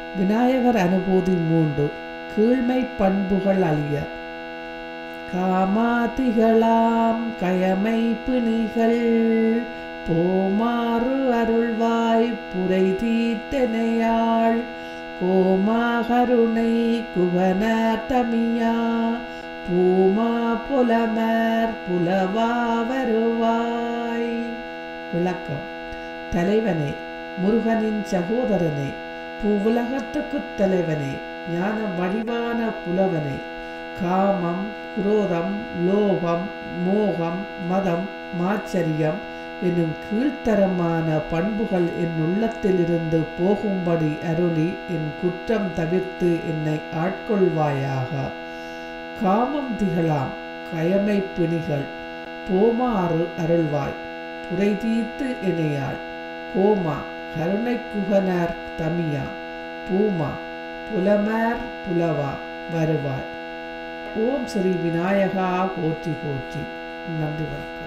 விநாயகர் அனுபூதி மூன்று கீழ்மை பண்புகள் அழிய காமாதிகளாம் கயமை பிணிகள் போமாறு அருள்வாய் புரை தீர்த்தனையாள் கோமாகருணை குவன தமியா பூமா புலமர் புலவா வருவாய் விளக்கம் தலைவனே முருகனின் சகோதரனே பூவுலகத்துக்குத் தலைவனே ஞான வடிவான புலவனே காமம் குரோதம் லோகம் மோகம் மதம் மாச்சரியம் என்னும் கீழ்த்தரமான பண்புகள் என் உள்ளத்திலிருந்து போகும்படி அருளி என் குற்றம் தவிர்த்து என்னை ஆட்கொள்வாயாக காமம் திகழாம் கயமை பிணிகள் போமாறு அருள்வாய் புரை தீர்த்து இணையாள் கோமா கருணை குகனார் தமியா பூமா புலமார் புலவா வருவாய் ஓம் ஸ்ரீ விநாயகா போற்றி போற்றி நன்றி வணக்கம்